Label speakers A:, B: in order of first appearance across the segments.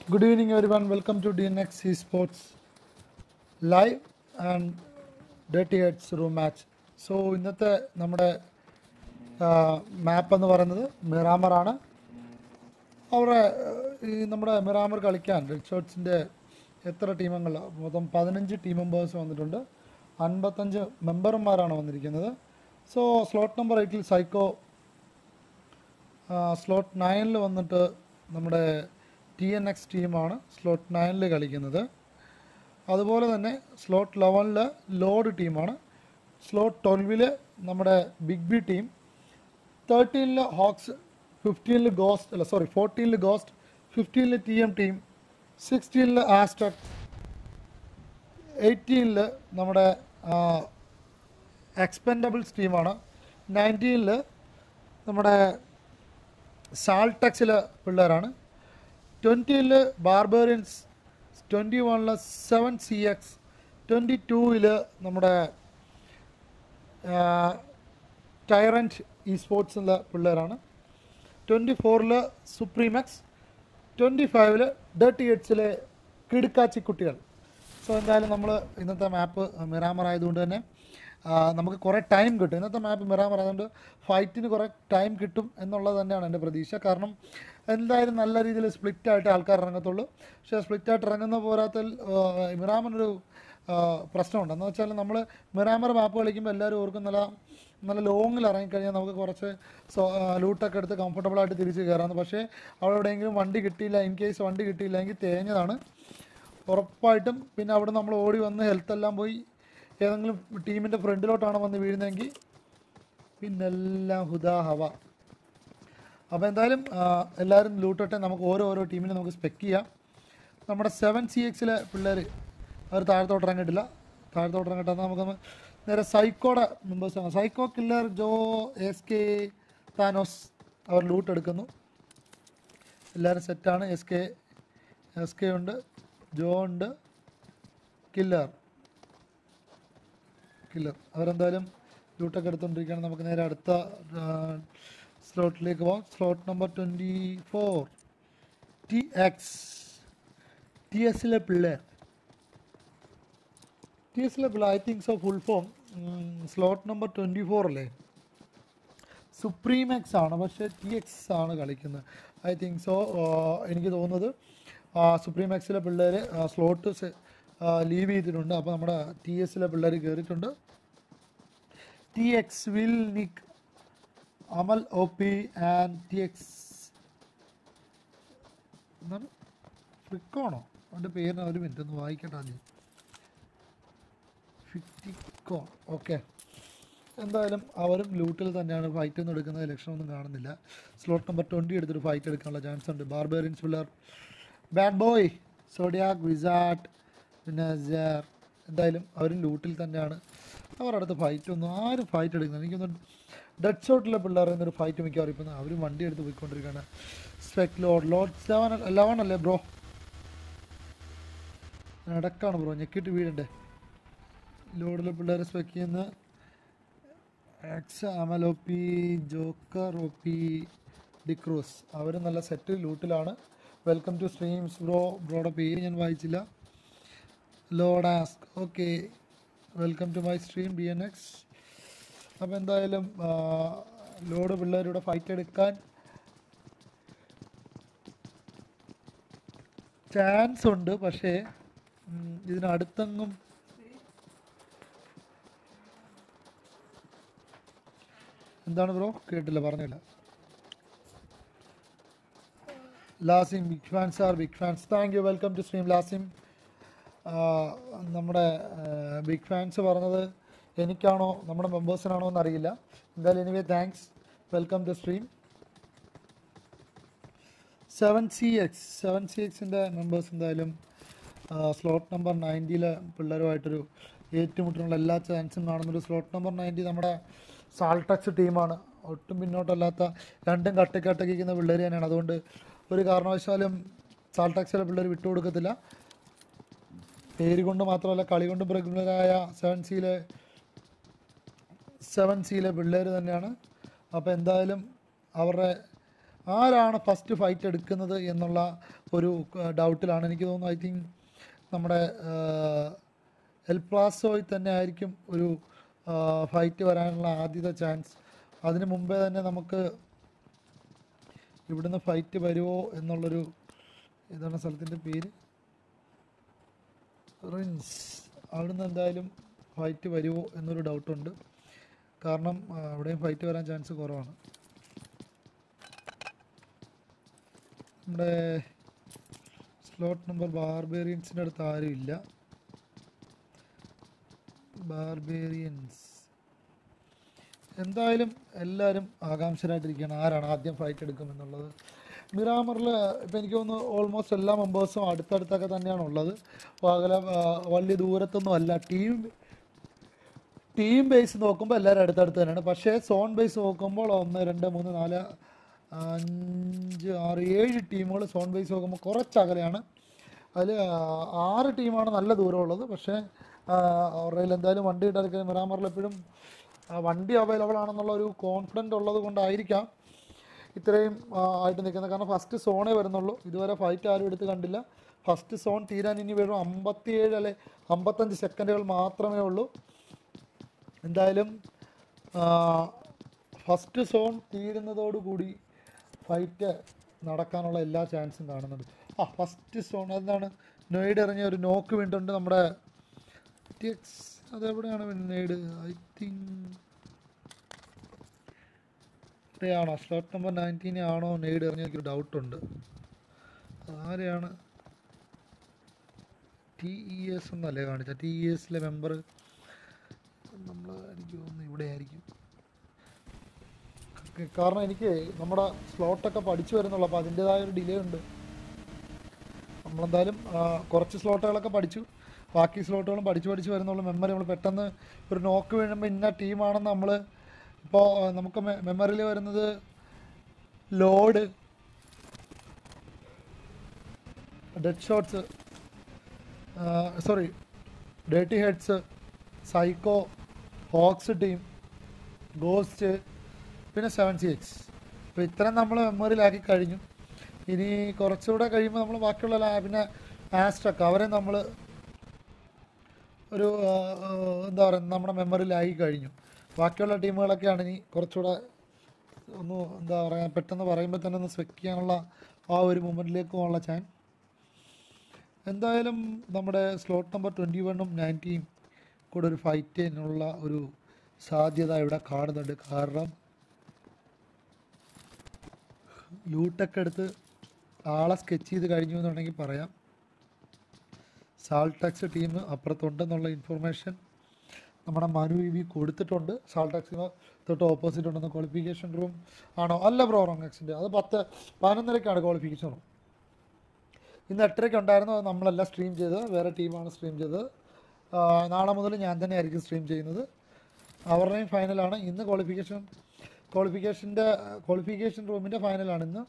A: Good evening, everyone. Welcome to DNX Esports live and dirty heads room match so ഇന്നത്തെ നമ്മുടെ മാപ്പ് എന്ന് പറയുന്നത് മിറാമറാണ് അവരുടെ ഈ നമ്മുടെ മിറാമർ കളിക്കാൻ റെഡ് ഷോട്ട്സിൻ്റെ എത്ര ടീമങ്ങൾ മൊത്തം പതിനഞ്ച് ടീം മെമ്പേഴ്സ് വന്നിട്ടുണ്ട് അൻപത്തഞ്ച് മെമ്പർമാരാണ് വന്നിരിക്കുന്നത് സോ സ്ലോട്ട് നമ്പർ എയ്റ്റിൽ സൈക്കോ സ്ലോട്ട് നയനിൽ വന്നിട്ട് നമ്മുടെ ടി എൻ എക്സ് ടീമാണ് സ്ലോട്ട് നയനിൽ കളിക്കുന്നത് അതുപോലെ തന്നെ സ്ലോട്ട് ലെവനിൽ ലോഡ് ടീമാണ് സ്ലോട്ട് ട്വൽവിൽ നമ്മുടെ ബിഗ് ബി ടീം തേർട്ടീനിൽ ഹോക്സ് ഫിഫ്റ്റീനിൽ ഗോസ്റ്റ് അല്ല സോറി ഫോർട്ടീനിൽ ഗോസ്റ്റ് ഫിഫ്റ്റീനിൽ ടി എം ടീം സിക്സ്റ്റീനിൽ ആസ്റ്റക് എയ്റ്റീനിൽ നമ്മുടെ എക്സ്പെൻഡബിൾസ് ടീമാണ് നയൻറ്റീനിൽ നമ്മുടെ സാൾട്ടക്സിലെ പിള്ളേരാണ് ട്വൻറ്റിയിൽ ബാർബേറിയൻസ് ട്വൻറ്റി വണ്ണിൽ സെവൻ സി എക്സ് ട്വൻറ്റി ടൂവിൽ നമ്മുടെ ടൈറൻറ്റ് ഇ സ്പോർട്സിലെ പിള്ളേരാണ് ട്വൻറ്റി ഫോറിൽ സുപ്രീമെക്സ് ട്വൻറ്റി ഫൈവിൽ ഡേർട്ടി എയ്റ്റ്സിലെ കിടുക്കാച്ചി കുട്ടികൾ സോ എന്തായാലും നമ്മൾ ഇന്നത്തെ മാപ്പ് മിറാമർ ആയതുകൊണ്ട് തന്നെ ആ, നമുക്ക് കുറേ ടൈം കിട്ടും ഇന്നത്തെ മാപ്പ് മിറാമർ ആയതുകൊണ്ട് ഫൈറ്റിന് കുറേ ടൈം കിട്ടും എന്നുള്ളത് തന്നെയാണ് എൻ്റെ പ്രതീക്ഷ കാരണം എന്തായാലും നല്ല രീതിയിൽ സ്പ്ലിറ്റ് ആയിട്ട് ആൾക്കാർ ഇറങ്ങത്തുള്ളൂ പക്ഷേ സ്പ്ലിറ്റ് ആയിട്ട് ഇറങ്ങുന്ന പോരാത്തിൽ മിറാമറിനൊരു പ്രശ്നമുണ്ട് എന്ന് വെച്ചാൽ നമ്മൾ മിറാമർ മാപ്പ് കളിക്കുമ്പോൾ എല്ലാവരും ഓർക്കും നല്ല നല്ല ലോങ്ങിൽ ഇറങ്ങിക്കഴിഞ്ഞാൽ നമുക്ക് കുറച്ച് സോ ലൂട്ടൊക്കെ എടുത്ത് കംഫർട്ടബിൾ ആയിട്ട് തിരിച്ച് കയറാമെന്ന് പക്ഷേ അവിടെ എവിടെയെങ്കിലും വണ്ടി കിട്ടിയില്ല ഇൻ കേസ് വണ്ടി കിട്ടിയില്ലെങ്കിൽ തേഞ്ഞതാണ് ഉറപ്പായിട്ടും പിന്നെ അവിടെ നമ്മൾ ഓടി വന്ന് ഹെൽത്ത് എല്ലാം പോയി ഏതെങ്കിലും ടീമിൻ്റെ ഫ്രണ്ടിലോട്ടാണ് വന്ന് വീഴുന്നതെങ്കിൽ പിന്നെല്ലാം ഹുദാ ഹവ അപ്പോൾ എന്തായാലും ആ, എല്ലാവരും ലൂട്ടട്ടെ നമുക്ക് ഓരോ ഓരോ ടീമിനെ നമുക്ക് സ്പെക്ക് ചെയ്യാം നമ്മുടെ സെവൻ സി എക്സിലെ പിള്ളേർ അവർ താഴത്തോട്ട് ഇറങ്ങിയിട്ടില്ല താഴത്തോട്ട് ഇറങ്ങട്ടെ എന്നാൽ നമുക്ക് നേരെ സൈക്കോടെ മെമ്പേഴ്സാണ് Psycho killer Jo S K Thanos അവർ ലൂട്ട് എടുക്കുന്നു എല്ലാവരും സെറ്റാണ് എസ് കെ എസ് കെ ഉണ്ട് ജോ ഉണ്ട് കില്ലർ കില്ലർ അവരെന്തായാലും ലൂട്ടൊക്കെ എടുത്തുകൊണ്ടിരിക്കുകയാണ് നമുക്ക് നേരെ അടുത്ത സ്ലോട്ടിലേക്ക് പോകാം slot number twenty four T X T എസിലെ പിള്ളേർ ടി എസിലെ പിള്ളേർ I think so full form slot number twenty four അല്ലേ സുപ്രീം എക്സ് ആണ് പക്ഷേ ടി എക്സ് ആണ് കളിക്കുന്നത് ഐ തിങ്ക് സോ എനിക്ക് തോന്നുന്നത് സുപ്രീം എക്സിലെ പിള്ളേർ സ്ലോട്ട് ലീവ് ചെയ്തിട്ടുണ്ട് അപ്പോൾ നമ്മുടെ ടി എസിലെ പിള്ളേർ കയറിയിട്ടുണ്ട് T X Will Nick Amal O P and T X എന്താണ് ഫ്രിക്കോണോ അവൻ്റെ പേരിന് ഒരു മിനിറ്റ് ഒന്ന് വായിക്കട്ടെ ആദ്യം ഫിറ്റിക്കോൺ ഓക്കെ എന്തായാലും അവരും ലൂട്ടിൽ തന്നെയാണ് ഫൈറ്റ് ഒന്നും എടുക്കുന്നത് ലക്ഷണമൊന്നും കാണുന്നില്ല സ്ലോട്ട് നമ്പർ ട്വൻറ്റി എടുത്തൊരു ഫൈറ്റ് എടുക്കാനുള്ള ചാൻസ് ഉണ്ട് ബാർബേറിയൻസ് പിള്ളേർ ബാഡ് ബോയ് സോഡിയാക് വിസാട്ട് പിന്നെ ജാർ എന്തായാലും അവരും ലൂട്ടിൽ തന്നെയാണ് അവരുടെ അടുത്ത് ഫൈറ്റ് ഒന്നും ആരും ഫൈറ്റ് എടുക്കുന്നത് എനിക്കൊന്ന് ഡെഡ് ഷോട്ടിലെ പിള്ളേർ എന്നൊരു ഫൈറ്റ് മിക്കവാറും ഇപ്പം അവരും വണ്ടി എടുത്ത് പോയിക്കൊണ്ടിരിക്കുകയാണ് spec lord lord seven eleven അല്ലേ ബ്രോ ഇടക്കാണ് ബ്രോ ഞെക്കിയിട്ട് വീടണ്ടേ ലോഡിലെ പിള്ളേരെ സ്പെക്ക് ചെയ്യുന്ന X Amal O P joker O P ഡിക്രൂസ് അവർ നല്ല സെറ്റ് ലൂട്ടിലാണ് വെൽക്കം ടു സ്ട്രീംസ് ബ്രോ ബ്രോയുടെ പേര് ഞാൻ വായിച്ചില്ല lord ask okay welcome to my stream B N X അപ്പോൾ എന്തായാലും ആ, ലോഡ് പിള്ളേരുടെ ഫൈറ്റ് എടുക്കാൻ ചാൻസ് ഉണ്ട് പക്ഷേ ഉം, ഇതിനടുത്തെങ്ങും എന്താണ് ബ്രോ കേട്ടില്ല പറഞ്ഞില്ല Lazim big fans are big fans thank you welcome to stream Lazim നമ്മുടെ ബിഗ് ഫാൻസ് പറഞ്ഞത് എനിക്കാണോ നമ്മുടെ മെമ്പേഴ്സിനാണോ എന്നറിയില്ല എന്തായാലും anyway thanks welcome to stream seven C X seven C എക്സിൻ്റെ മെമ്പേഴ്സ് എന്തായാലും സ്ലോട്ട് നമ്പർ നയൻറ്റിയിലെ പിള്ളേരുമായിട്ടൊരു ഏറ്റുമുട്ടിനുള്ള എല്ലാ ചാൻസും കാണുന്നൊരു സ്ലോട്ട് നമ്പർ നയൻറ്റി നമ്മുടെ സാൾട്ടക്സ് ടീമാണ് ഒട്ടും പിന്നോട്ടല്ലാത്ത രണ്ടും കട്ടക്കട്ടക്കിക്കുന്ന പിള്ളേർ തന്നെയാണ് അതുകൊണ്ട് ഒരു കാരണവശാലും സാൾട്ടക്സിലെ പിള്ളേർ വിട്ടുകൊടുക്കത്തില്ല പേര് കൊണ്ട് മാത്രമല്ല കളി കൊണ്ട് പ്രഗത്ഭരായ സെവൻ സിയിലെ സെവൻ സിയിലെ പിള്ളേർ തന്നെയാണ് അപ്പോൾ എന്തായാലും അവരുടെ ആരാണ് ഫസ്റ്റ് ഫൈറ്റ് എടുക്കുന്നത് എന്നുള്ള ഒരു ഡൗട്ടിലാണ് എനിക്ക് തോന്നുന്നു ഐ തിങ്ക് നമ്മുടെ എൽ പ്ലാസോയിൽ തന്നെ ആയിരിക്കും ഒരു ഫൈറ്റ് വരാനുള്ള ആദ്യത്തെ ചാൻസ് അതിന് മുമ്പേ തന്നെ നമുക്ക് ഇവിടുന്ന് ഫൈറ്റ് വരുമോ എന്നുള്ളൊരു ഏതാണ് സ്ഥലത്തിൻ്റെ പേര് റിൻസ് അവിടുന്ന് എന്തായാലും ഫൈറ്റ് വരുമോ എന്നൊരു ഡൗട്ടുണ്ട് കാരണം ആ, അവിടെയും ഫൈറ്റ് വരാൻ ചാൻസ് കുറവാണ് നമ്മുടെ സ്ലോട്ട് നമ്പർ ബാർബേറിയൻസിൻ്റെ അടുത്ത് ആരും ഇല്ല ബാർബേറിയൻസ് എന്തായാലും എല്ലാവരും ആകാംക്ഷരായിട്ടിരിക്കുകയാണ് ആരാണ് ആദ്യം ഫൈറ്റ് എടുക്കുമെന്നുള്ളത് മിറാമറിൽ ഇപ്പം എനിക്ക് തോന്നുന്നു ഓൾമോസ്റ്റ് എല്ലാ മെമ്പേഴ്സും അടുത്തടുത്തൊക്കെ തന്നെയാണ് ഉള്ളത് അപ്പോൾ അകലെ ആ, വലിയ ദൂരത്തൊന്നും അല്ല ടീം ടീം ബേസ് നോക്കുമ്പോൾ എല്ലാവരും അടുത്തടുത്ത് തന്നെയാണ് പക്ഷേ സോൺ ബേസ് നോക്കുമ്പോൾ ഒന്ന് രണ്ട് മൂന്ന് നാല് അഞ്ച് ആറ് ഏഴ് ടീമുകൾ സോൺ ബേസ് നോക്കുമ്പോൾ കുറച്ച് അകലെയാണ് അതിൽ ആറ് ടീമാണ് നല്ല ദൂരമുള്ളത് പക്ഷേ ആ, അവരുടെ കയ്യിൽ എന്തായാലും വണ്ടി ഇട്ടാൽ മിറാമറിൽ എപ്പോഴും ആ, വണ്ടി അവൈലബിൾ ആണെന്നുള്ള ഒരു കോൺഫിഡൻ്റ് ഉള്ളത് കൊണ്ടായിരിക്കാം ഇത്രയും ആ, ആയിട്ട് നിൽക്കുന്നത് കാരണം ഫസ്റ്റ് സോണേ വരുന്നുള്ളൂ ഇതുവരെ ഫൈറ്റ് ആരും എടുത്ത് കണ്ടില്ല ഫസ്റ്റ് സോൺ തീരാൻ ഇനി വെറും അമ്പത്തിയേഴ് അല്ലെ അമ്പത്തഞ്ച് സെക്കൻഡുകൾ മാത്രമേ ഉള്ളൂ എന്തായാലും ഫസ്റ്റ് സോൺ തീരുന്നതോടുകൂടി ഫൈറ്റ് നടക്കാനുള്ള എല്ലാ ചാൻസും കാണുന്നുണ്ട് ആ ഫസ്റ്റ് സോൺ അതാണ് നൊയ്ഡ് ഇറങ്ങിയ ഒരു നോക്ക് വീണ്ടുണ്ട് നമ്മുടെ ടിക്സ് അതെവിടെയാണ് നെയ്ഡ് ഐ തിങ്ക് ഇവിടെയാണോ സ്ലോട്ട് നമ്പർ നയൻറ്റീനെ ആണോ നെയ്ഡ് ഇറങ്ങിയ എനിക്കൊരു ഡൗട്ടുണ്ട് ആരെയാണ് ടി ഇ എസ് എന്നല്ലേ കാണിച്ച ടി ഇ എസിലെ മെമ്പർ നമ്മൾ എനിക്ക് തോന്നുന്നു ഇവിടെ ആയിരിക്കും ക- കാരണം എനിക്ക് നമ്മുടെ സ്ലോട്ടൊക്കെ പഠിച്ചു വരുന്നുള്ളൂ അപ്പോൾ അതിൻ്റെതായ ഒരു ഡിലേ ഉണ്ട് നമ്മളെന്തായാലും ആ, കുറച്ച് സ്ലോട്ടുകളൊക്കെ പഠിച്ചു ബാക്കി സ്ലോട്ടുകളും പഠിച്ചു പഠിച്ച് വരുന്നുള്ളൂ മെമ്മറി നമ്മൾ പെട്ടെന്ന് ഒരു നോക്ക് വീഴുമ്പോൾ ഇന്ന ടീമാണെന്ന് നമ്മൾ ഇപ്പോൾ നമുക്ക് മെമ്മറിയിൽ വരുന്നത് ലോഡ് ഡെഡ് ഷോട്ട്സ് സോറി ഡേട്ടി heads psycho hawks team ghost പിന്നെ സെവൻ സി എക്സ് അപ്പോൾ ഇത്രയും നമ്മൾ മെമ്മറിയിലാക്കി കഴിഞ്ഞു ഇനി കുറച്ചുകൂടെ കഴിയുമ്പോൾ നമ്മൾ ബാക്കിയുള്ള ലാ- പിന്നെ ആസ്ട്രക്ക് അവരെ നമ്മൾ ഒരു ആ, ആ, എന്താ പറയുക നമ്മുടെ മെമ്മറിയിലായി കഴിഞ്ഞു ബാക്കിയുള്ള ടീമുകളൊക്കെയാണ് ഇനി കുറച്ചുകൂടെ ഒന്ന് എന്താ പറയുക പെട്ടെന്ന് പറയുമ്പോൾ തന്നെ ഒന്ന് സ്വെക്ക് ചെയ്യാനുള്ള ആ ഒരു മൂമെൻറ്റിലേക്ക് പോകാനുള്ള ചാൻസ് എന്തായാലും നമ്മുടെ സ്ലോട്ട് നമ്പർ ട്വൻറ്റി വണ്ണും നയൻറ്റീൻ കൂടെ ഒരു ഫൈറ്റിനുള്ള ഒരു സാധ്യത ഇവിടെ കാണുന്നുണ്ട് കാരണം ലൂട്ടൊക്കെ എടുത്ത് ആളെ സ്കെച്ച് ചെയ്ത് കഴിഞ്ഞു എന്നുണ്ടെങ്കിൽ പറയാം സാൾടാക്സ് ടീം അപ്പുറത്തുണ്ടെന്നുള്ള ഇൻഫർമേഷൻ നമ്മുടെ മനു ഇ വി കൊടുത്തിട്ടുണ്ട് സാൾടാക്സിന് തൊട്ട് ഓപ്പോസിറ്റ് ഉണ്ടെന്ന് ക്വാളിഫിക്കേഷൻ റൂം ആണോ അല്ല ബ്രോ റോങ്ങക്സിൻ്റെ അത് പത്ത് പതിനൊന്നരക്കാണ് ക്വാളിഫിക്കേഷൻ റൂം ഇന്ന് എട്ടരയ്ക്ക് ഉണ്ടായിരുന്നു അത് നമ്മളല്ല സ്ട്രീം ചെയ്തത് വേറെ ടീമാണ് സ്ട്രീം ചെയ്തത് ആ, നാളെ മുതൽ ഞാൻ തന്നെ ആയിരിക്കും സ്ട്രീം ചെയ്യുന്നത് അവരുടെയും ഫൈനലാണ് ഇന്ന് ക്വാളിഫിക്കേഷൻ ക്വാളിഫിക്കേഷൻ്റെ ക്വാളിഫിക്കേഷൻ റൂമിൻ്റെ ഫൈനലാണ് ഇന്ന്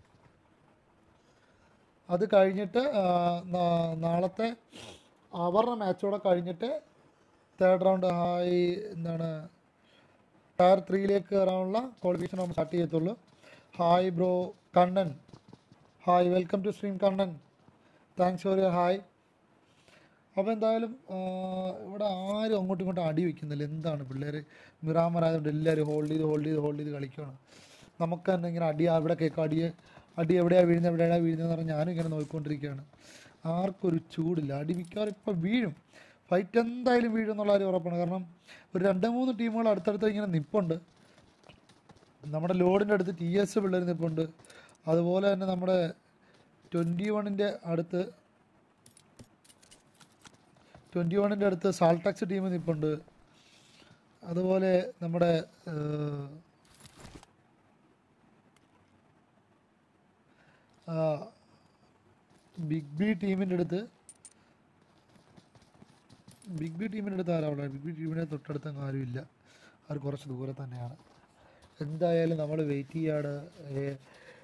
A: അത് കഴിഞ്ഞിട്ട് ആ, നാ- നാളത്തെ അവരുടെ മാച്ചോടെ കഴിഞ്ഞിട്ട് തേർഡ് റൗണ്ട് ഹായ് എന്താണ് ടയർ ത്രീയിലേക്ക് കയറാനുള്ള ക്വാളിഫിക്കേഷൻ നമ്മൾ സ്റ്റാർട്ട് ചെയ്യത്തുള്ളൂ hi bro Kannan hi welcome to stream Kannan thanks for your hi അപ്പോൾ എന്തായാലും ആ, ഇവിടെ ആരും അങ്ങോട്ടും ഇങ്ങോട്ടും അടി വയ്ക്കുന്നില്ല എന്താണ് പിള്ളേർ മിറാമറായതുകൊണ്ട് എല്ലാവരും ഹോൾഡ് ചെയ്ത് ഹോൾഡ് ചെയ്ത് ഹോൾഡ് ചെയ്ത് കളിക്കുകയാണ് നമുക്ക് തന്നെ ഇങ്ങനെ അടി അവിടെ കേൾക്കാം അടിയെ അടി എവിടെയാണ് വീഴുന്നത് എവിടെയാണ് വീഴുന്നതെന്ന് പറഞ്ഞാൽ ഞാനും ഇങ്ങനെ നോക്കിക്കൊണ്ടിരിക്കുകയാണ് ആർക്കൊരു ചൂടില്ല അടി മിക്കവാറും ഇപ്പോൾ വീഴും ഫൈറ്റ് എന്തായാലും വീഴും എന്നുള്ള കാര്യം ഉറപ്പാണ് കാരണം ഒരു രണ്ട് മൂന്ന് ടീമുകൾ അടുത്തടുത്ത് ഇങ്ങനെ നിപ്പുണ്ട് നമ്മുടെ ലോഡിൻ്റെ അടുത്ത് ടി എസ് പിള്ളേർ നിൽപ്പുണ്ട് അതുപോലെ തന്നെ നമ്മുടെ ട്വൻറ്റി വണ്ണിൻ്റെ അടുത്ത് ട്വൻറ്റി വണ്ണിൻ്റെ അടുത്ത് സാൾട്ടാക്സ് ടീം നിൽപ്പുണ്ട് അതുപോലെ നമ്മുടെ ഏഹ്, ആ, ബിഗ് ബി ടീമിൻ്റെ അടുത്ത് ബിഗ് ബി ടീമിൻ്റെ അടുത്ത് ആരാ ഉള്ളത് ബിഗ് ബി ടീമിൻ്റെ തൊട്ടടുത്ത് അങ്ങ് ആരുമില്ല അവർ കുറച്ച് ദൂരെ തന്നെയാണ് എന്തായാലും നമ്മൾ വെയിറ്റ് ചെയ്യാണ് ഏ-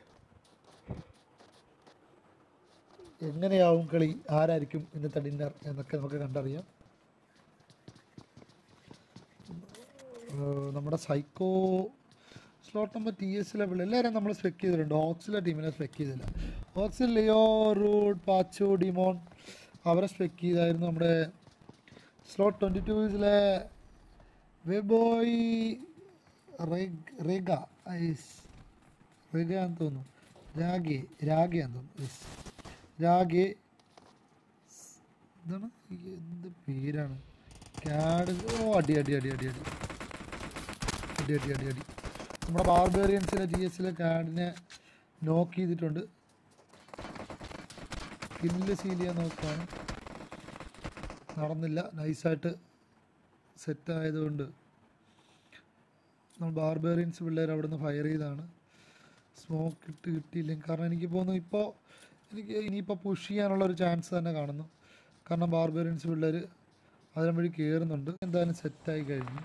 A: എങ്ങനെയാവും കളി ആരായിരിക്കും ഇന്നത്തെ ഡിന്നർ എന്നൊക്കെ നമുക്ക് കണ്ടറിയാം ഏഹ് നമ്മുടെ സൈക്കോ സ്ലോട്ട് നമ്പർ ടി എസിലെ പിള്ളേർ എല്ലാവരും നമ്മൾ സ്പെക്ക് ചെയ്തിട്ടുണ്ട് ഓക്സിലെ ടീമിനെ സ്പെക്ക് ചെയ്തില്ല ഓക്സിൽ ലിയോ റൂഡ് പാച്ചു ഡിമോൺ അവരെ സ്പെക്ക് ചെയ്തായിരുന്നു നമ്മുടെ സ്ലോട്ട് ട്വൻറ്റി ടൂസിലെ വെബോയ് റെഗ ഐസ് റെഗ എന്ന് തോന്നുന്നു രാഗെ രാഗയാന്ന് തോന്നുന്നു യെസ് രാഗെ എന്താണ് ഈ എന്ത് പേരാണ് ക്യാഡ് ഓ അടി അടി അടി അടി അടി അടി അടി അടി അടി നമ്മുടെ ബാർബേറിയൻസിലെ ജി എസിലെ കാർഡിനെ നോക്ക് ചെയ്തിട്ടുണ്ട് കില്ല് സീൽ ചെയ്യാൻ നോക്കുകയാണ് നടന്നില്ല നൈസായിട്ട് സെറ്റ് ആയതുകൊണ്ട് നമ്മൾ ബാർബേറിയൻസ് പിള്ളേർ അവിടെ നിന്ന് ഫയർ ചെയ്താണ് സ്മോക്ക് ഇട്ട് കിട്ടിയില്ലെങ്കിൽ കാരണം എനിക്ക് തോന്നുന്നു ഇപ്പോൾ എനിക്ക് ഇനിയിപ്പോൾ പുഷ് ചെയ്യാനുള്ള ഒരു ചാൻസ് തന്നെ കാണുന്നു കാരണം ബാർബേറിയൻസ് പിള്ളേർ അതിനും വഴി കയറുന്നുണ്ട് എന്തായാലും സെറ്റായി കഴിഞ്ഞു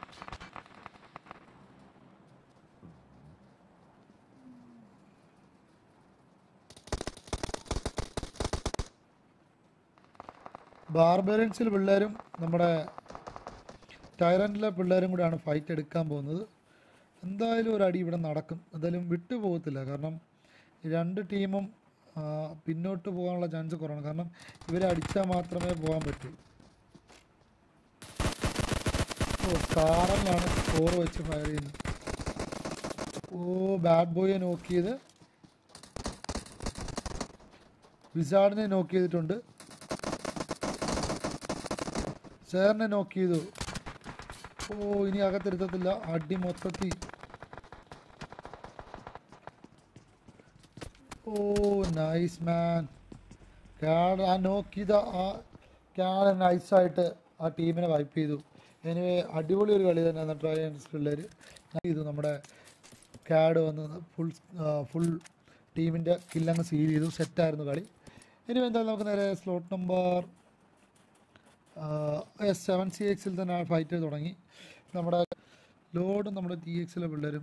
A: ബാർബേറിയൻസിൽ പിള്ളേരും നമ്മുടെ ടൈറൻറ്റിലെ പിള്ളേരും കൂടെയാണ് ഫൈറ്റ് എടുക്കാൻ പോകുന്നത് എന്തായാലും ഒരു അടി ഇവിടെ നടക്കും എന്തായാലും വിട്ടു പോകത്തില്ല കാരണം ഈ രണ്ട് ടീമും ആ, പിന്നോട്ട് പോകാനുള്ള ചാൻസ് കുറവാണ് കാരണം ഇവരെ അടിച്ചാൽ മാത്രമേ പോകാൻ പറ്റൂ ഓ കാറലിലാണ് സ്കോർ വെച്ച് ഫയർ ചെയ്യുന്നത് ഓ ബാഡ് ബോയെ നോക്കിയത് വിസാഡിനെ നോക്ക് ചെയ്തിട്ടുണ്ട് ചേറിനെ നോക്ക് ചെയ്തു ഓ ഇനി അകത്തിരുത്തത്തില്ല അടി മൊത്തത്തിൽ ഓ നൈസ് മാൻ ക്യാഡ് ആ നോക്ക് ചെയ്ത ആ ക്യാഡ് നൈസായിട്ട് ആ ടീമിനെ വൈപ്പ് ചെയ്തു എനിവേ അടിപൊളി ഒരു കളി തന്നെയാണ് ട്രയൻസ് പിള്ളേർ ചെയ്തു നമ്മുടെ ക്യാഡ് വന്ന് ഫുൾ ഫുൾ ടീമിൻ്റെ കില്ലങ്ങ് സീൽ ചെയ്തു സെറ്റായിരുന്നു കളി ഇനി എന്തായാലും നമുക്ക് നേരെ slot number S seven C എക്സിൽ തന്നെ ഫൈറ്റ് തുടങ്ങി നമ്മുടെ ലോഡും നമ്മുടെ ടി എക്സിലെ പിള്ളേരും